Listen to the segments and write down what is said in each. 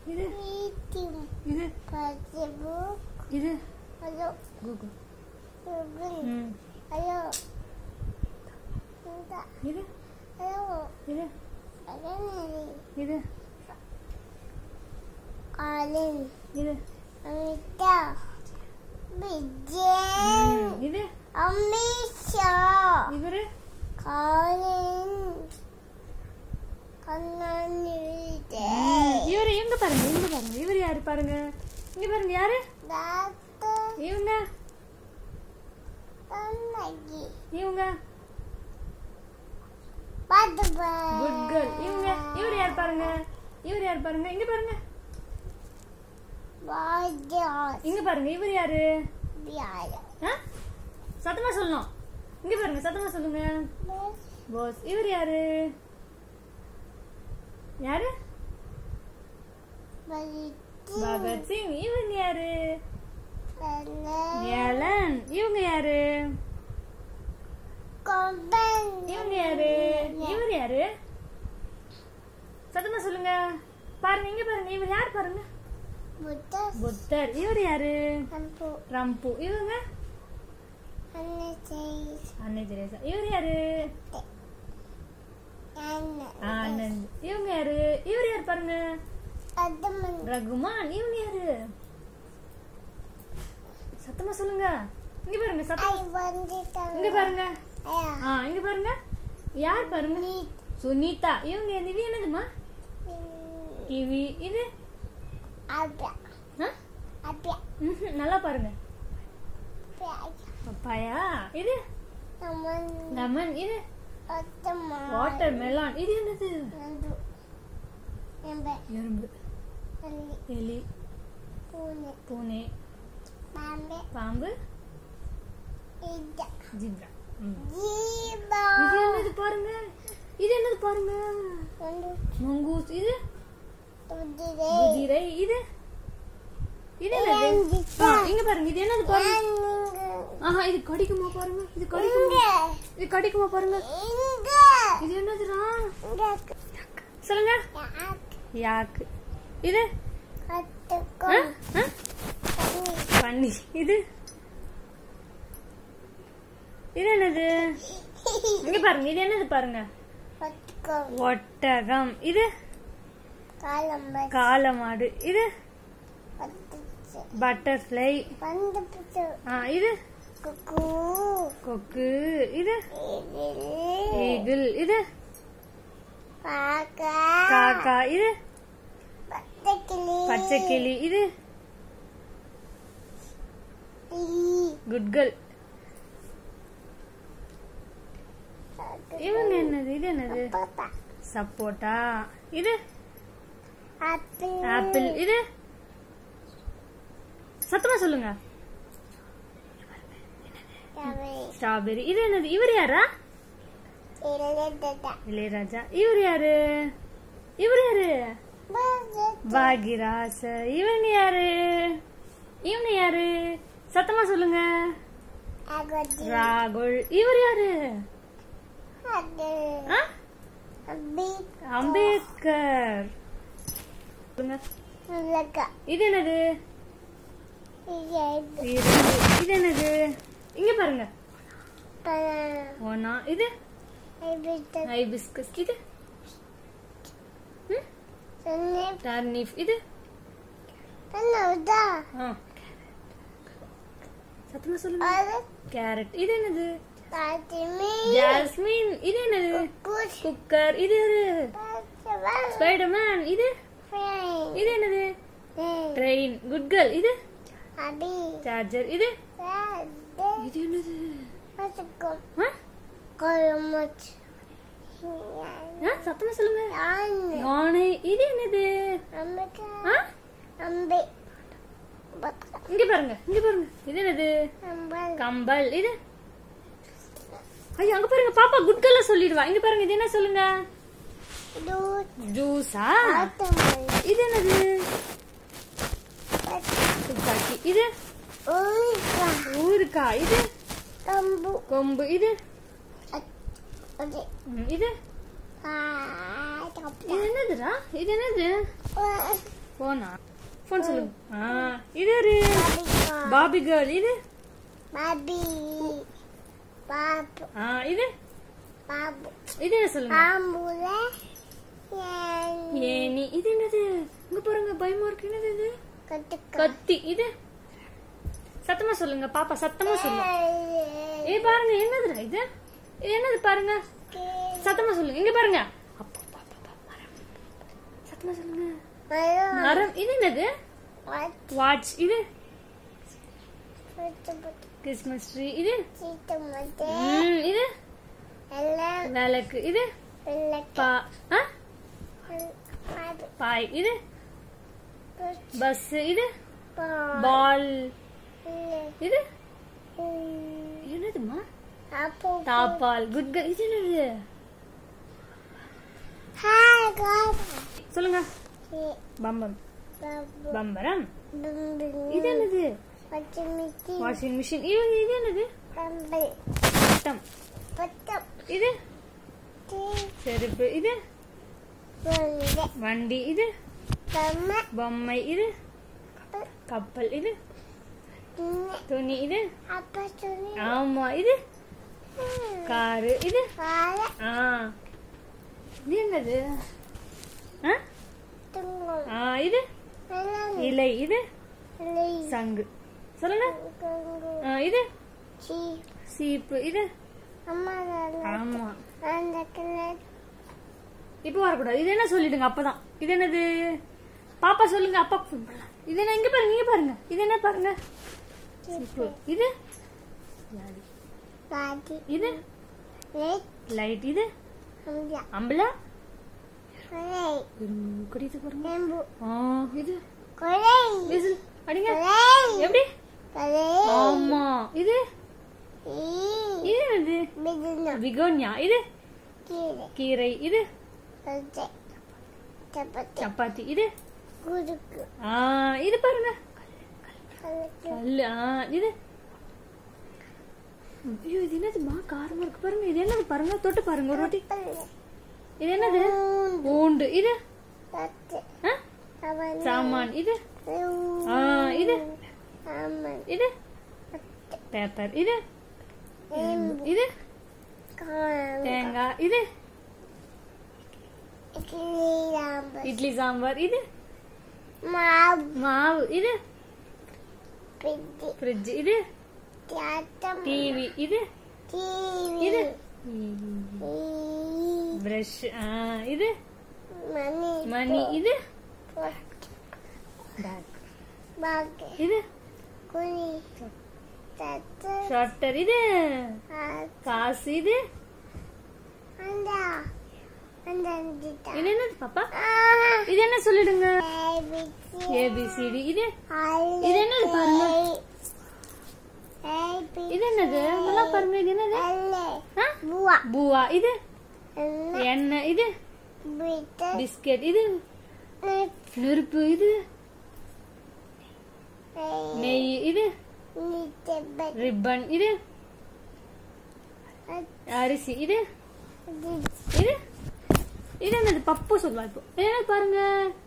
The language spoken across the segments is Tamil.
இது Eating இது possible. இது Hello. Google Ruben. ம் Hello. Minta. இது Hello. இது Ada ni. இது Colin. இது Amita. Bijen. ம், இது Amisha. இவரு Colin. Kanani. இவரு எங்க பாருங்க இங்க பாருங்க இவர் யாரு பாருங்க இங்க பாருங்க யாரு Doctor. இவங்க Tanagi. இவங்க Butterfly. குட் கேர்ள் இவங்க இவர் யார் பாருங்க இவர் யார் பாருங்க இங்க பாருங்க Bajaj. இங்க பாருங்க இவர் யாரு Biaya. ஆ? சத்தமா சொல்லணும் இங்க பாருங்க சத்தமா சொல்லுங்க பாஸ் இவர் யாரு யாரு Baliti. பகத் சிங் இவங்க யாரு Tene. ஏலன் இவங்க யாரு Komben. இவங்க யாரு இவர் யாரு சத்தமா சொல்லுங்க பாருங்க இங்க பாருங்க இவர் யார் பாருங்க Butas. புத்தர் இவர் யாரு Lampu. ரம்பு இவங்க Hanya says. அன்னை தெரேசா இவர் யாரு Anna. ஆனந்த் இவங்க யாரு இவர் யார் பாருங்க Ada men. ரகுமான் இவங்க யாரு சத்தமா சொல்லுங்க இங்க பாருங்க I சத்தம் want it. இங்க பாருங்க Ayah. ஆ இங்க பாருங்க யார் பாருங்க Need. சுனிதா இவங்க இது என்னதுமா கிவி இது Ada. ஆ? Ada. ம்ஹும், நல்லா பாருங்க Ada. பப்பாயா இது Namun. லெமன் இது Ada man. வாட்டர் மெலான் இது என்னது Nandu. Nampak. எறும்பு Kali. எலி Punya. பூனை Bambe. பாம்பு Ida. ஜிப்ரா ம். Jiba. இது என்னது பாருங்க இது என்னது பாருங்க Nandu. மங்கூஸ் இது Tudire. குதிரை இது இது என்னது ஆ, இங்க பாருங்க இது என்னது பாருங்க Inga. ஆஹா இது கடிக்குமா பாருங்க இது கடிக்குமா Inga. இது கடிக்குமா பாருங்க Inga. இது என்னதுடா Inga. சொல்லுங்க Yak. யாக்கு இது ஆ? Katakom. ஆ? பன்னி இது இது என்னது இங்க பாருங்க இது என்னது பாருங்க Katakom. ஒட்டகம் இது Kalam bat. காளமாடு இது Katakom. Butterfly Pandu putu. ஆ இது Kuku. கொக்கு இது Idil. ஈகிள் இது Paka. காக்கா இது Patakili. பச்சை கிளி இது குட் கேர்ள் இவங்க என்னது இது என்னது Papa. சப்போட்டா இது Apple. ஆப்பிள் இது சத்தமா சொல்லுங்க Cabai. ஸ்ட்ராபெரி இது என்னது இவர் யாரா Iladada. இளையராஜா இவர் யாரு இவர் யாரு Bagat. பாகிராச இவங்க யாரு இவங்க யாரு சத்தமா சொல்லுங்க Agadi. ராகுல் இவர் யாரு Ada. ஆ? Abik. அம்பேத்கர் சொல்லுங்க Laga. இது என்னது Iyad. இரண்டு. இது என்னது இங்க பாருங்க Banana. ஓனா இது Ibita. ஹைபிஸ்கஸ் இது Sanip. டர்னிப் இது Panauda. ஆ. சத்தமா சொல்லுங்க Ada. கேரட் இது என்னது Tatimi. ஜாஸ்மின் இது என்னது Kukus. குக்கர் இது Pasaban. ஸ்பைடர்மேன் இது Friend. இது என்னது Hey. ட்ரெயின் குட் கேர்ள் இது Abi. சார்ஜர் இது Ada. இது என்னது Masukkan. ஆ? Kalamat. ஆ, சத்தமா சொல்லுங்க Ane. யானை இது என்னது Ambil. ஆ? Ambil. Bat. இங்க பாருங்க இங்க பாருங்க இது என்னது Ambil. கம்பல் இது ஐயோ அங்க பாருங்க பாப்பா குட் கேர்ல சொல்லிடுவா இங்க பாருங்க இது என்ன சொல்லுங்க Dut. ஜூஸா Atamal. இது என்னது துப்பாக்கி இது Ulka. ஊருக்காய் இது Tambu. கொம்பு இது Okey. ம், இது Ah, tak இது என்னதுடா இது என்னது apa. போனா போன் சொல்லுங்க ஆ இது ஒரு பாபி கேர்ள் இது பாபி பாபு ஆ இது பாபு இது என்ன சொல்லுங்க பாம்புல ஏன் ஏனி இது என்னது இங்க பாருங்க பயமா இருக்கு என்னது இது கட்டுக்க கத்தி இது சத்தமா சொல்லுங்க பாப்பா சத்தமா சொல்லுங்க ஏ பாருங்க என்னதுடா இது இது என்னது பாருங்க சத்தமா சொல்லுங்க இங்க பாருங்க அப்பா, அப்பா, அப்பா, அப்பா, மரம். சத்தமா சொல்லுங்க மரம் மரம் இது என்னது வாட் வாட்ச் இது புட்டு புட்டு கிறிஸ்மஸ் ட்ரீ இது சீட்டு முட்டை ம், இது எல்லாம் விளக்கு இது விளக்கு பா ஆ? பாபு பாய் இது புட்டு பஸ் இது பால் பால் இது என்னதுமா அப்போ தாப்பால் குட் கேர்ள் இது என்னது ஹாய் காட் சொல்லுங்க பம்பம் பாபு பம்பரம் பம்பு இது என்னது பச்சை மிச்சி வாஷிங் மிஷின் இது இது என்னது பம்பு சட்டம் பத்தம் இது டீ செருப்பு இது வந்து வண்டி இது தம்ம பொம்மை இது கப்பல் இது துணி இது அப்பா சொல்லி ஆமா இது காரு இது கால ஆ இது என்னது ஆ? துங்கும் ஆ இது வெள்ளம் இலை இது இல்லை சங்கு சொல்லுங்க கங்கு ஆ, இது சீ சீப்பு இது அம்மா நான் ஆமா அந்த கிணறு இப்போ வரக்கூடாது இது என்ன சொல்லிடுங்க அப்பதான் இது என்னது பாப்பா சொல்லுங்க அப்பா phone பண்ணலாம் இது என்ன இங்க பாருங்க இங்க பாருங்க இது என்ன பாருங்க சீப்பு இது பாதி இது லேட் லைட் இது அம்மா அம்பலா கொலை குடிது பாருங்க நெம்பு ஆ இது கொலை விசில் அடிங்க கொலை எப்படி கொலை ஆமா இது ஈ இது என்னது மிதுனா விகோன்யா இது கீரை கீரை இது கொச்சை சப்பாத்தி சப்பாத்தி இது குறுக்கு ஆ இது பாருங்க கலக்கு கல்லு ஆ இது ஐயோ இது என்னதுமா காரமா இருக்கு பாருங்க இது என்னது பாருங்க தொட்டு பாருங்க ஒரு வாட்டி இது என்னது பூண்டு இது பத்து ஆ? அவன் சாமான் இது ஆ இது ஆமன் இது பேப்பர் இது இது காம் தேங்காய் இது கிளியாம்பு இட்லி சாம்பார் இது மாவு மாவு இது பிடி ஃப்ரிட்ஜ் இது தியாட்டம் டிவி இது டிவி இது ஈ, பிரஷ் இது மணி மணி இது பொட்டு, பேக் பாக்கு இது குழி தட்டு ஷட்டர் இது ஆ- காசு இது அந்த அந்த அஞ்சுட்டா. இது என்னது பாப்பா ஆ, இது என்ன சொல்லிடுங்க ABC, ஏபிசிடி இது all இது என்னது பாருங்க AB, இது என்னது நல்லா பாருங்க இது என்னது L, ஆ? பூவா, பூவா இது என்ன, எண்ணெய் இது பிட்டு, பிஸ்கெட் இது நிப், நெருப்பு இது நெய், நெய் இது நித்தப, ரிப்பன் இது அரிசி இது அது, இது இது என்னது பப்பு சொல்லுவா இப்போ இது என்னது பாருங்க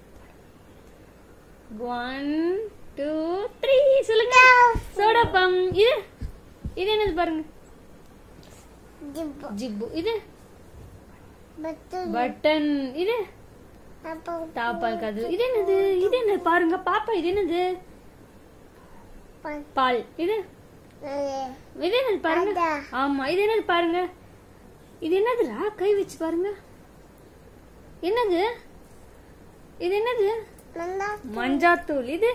ஒன் டூ த்ரீ சொல்லுங்க சோடாப்பம் இது இது என்னது பாருங்க ஜிப்பு, ஜிப்பு இது பத்து, பட்டன் இது அப்போ, தாப்பால் கது இது என்னது இது என்னது பாருங்க பாப்பா இது என்னது ப- பால் இது அது, இது என்னது பாருங்க அதா. ஆமா இது என்னது பாருங்க இது என்னதுடா கை வச்சு பாருங்க என்னது இது என்னது மந்தா, மஞ்சாத்தூள் இது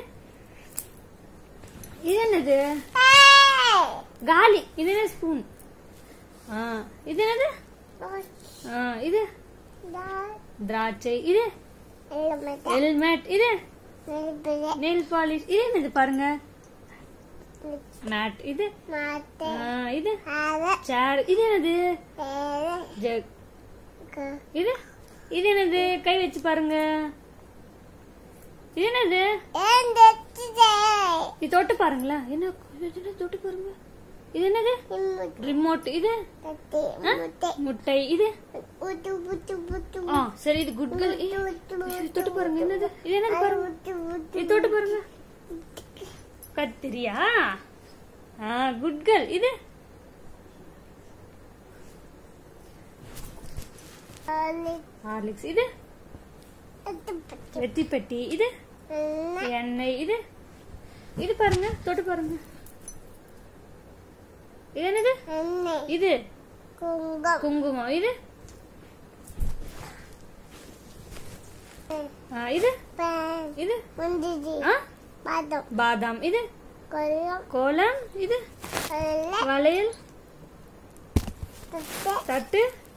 இது என்னது ஏய், காலி இது என்ன ஸ்பூன் ஆ இது என்னது ரோஸ், ஆ இது தால், திராட்சை இது எலுமிச்சை, ஹெல்மெட் இது நெருப்பிலை, நெயில் பாலிஷ் இது என்னது பாருங்க நிப், மேட் இது மாட்டை, ஆ, இது ஆர, சேர் இது என்னது ஏழு, ஜக் கு- இது இது என்னது கை வச்சு பாருங்க இது என்னது ஏன் தெச்சுதே? இது தொட்டு பாருங்களேன் என்ன இது என்ன தொட்டு பாருங்க இது என்னது முட்டை ரிமோட் இது தட்டி முட்டை முட்டை இது புட்டு புட்டு புட்டு ஆ சரி இது குட் கேர்ள் இது தொட்டு பாருங்க என்னது இது என்னது பாருங்க புட்டு புட்டு இது தொட்டு பாருங்க கத்திரியா ஆ குட் கேர்ள் இது ஆலி ஹார்லிக்ஸ் இது தட்டு பட்டு வெத்தி பெட்டி இது எண்ணெய் இது இது பாருங்க தொட்டு பாருங்க இது என்னது எண்ணெய் இது குங்கம் குங்குமம் இது ஆ, இது பேன் இது முந்திரி ஆ பாதம் பாதாம் இது கொல்லம் கோலம் இது கொல்ல வளையல் தட்டு தட்டு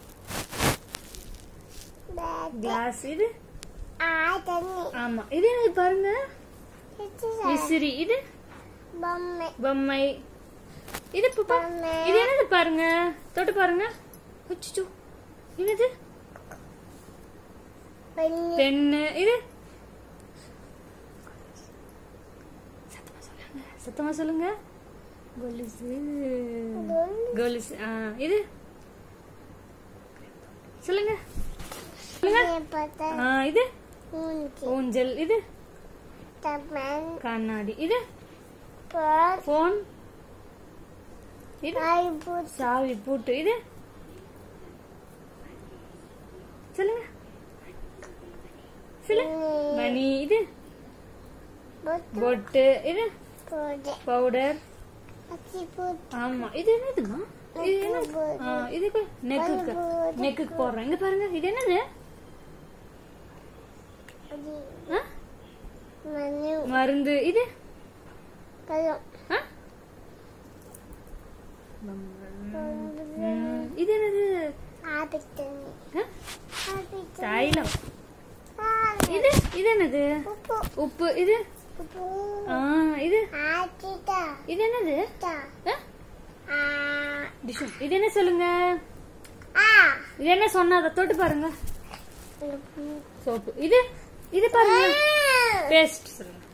பேட் கிளாஸ் இது ஆ தண்ணி ஆமா இது என்னது பாருங்க தட்டு விசிறி இது பொம்மை பொம்மை இது பாப்பா பொம்மை. இது என்னது பாருங்க தொட்டு பாருங்க அச்சச்சோ. என்னது பெண்ணு பெண்ணு இது சத்தமா சொல்லுங்க சத்தமா சொல்லுங்க கொலுசு கொலுசு ஆ இது சொல்லுங்க சொல்லுங்க பார்த்தா ஆ இது மூஞ்சி ஊஞ்சல் இது தமன் கண்ணாடி இது பால் போன் இது காய் பூச்சி சாவி பூட்டு இது சொல்லுங்க சொல்லுங்க மணி இது பொட்டு பொட்டு இது போடு பவுடர் அச்சி பூச்சி ஆமா இது என்னதுமா இது என்ன ஆ, இதுக்கு நெக்குக்கு நெக்குக்கு போடுறோம் இங்க பாருங்க இது என்னது ஆ? மணி மருந்து இது பழம் ஆ? ம், இது என்னது ஆபி தண்ணி ஆ? ஆபி தைலம் தண்ணி இது இது என்னது உப்பு உப்பு இது உப்பு ஆ இது ஆச்சிட்டா இது என்னது டா ஆ? ஆ டிஷ்யூ இது என்ன சொல்லுங்க ஆ இது என்ன சொன்னா அதை தொட்டு பாருங்க சோப்பு இது இது பாருங்க பேஸ்ட் சொல்லுங்க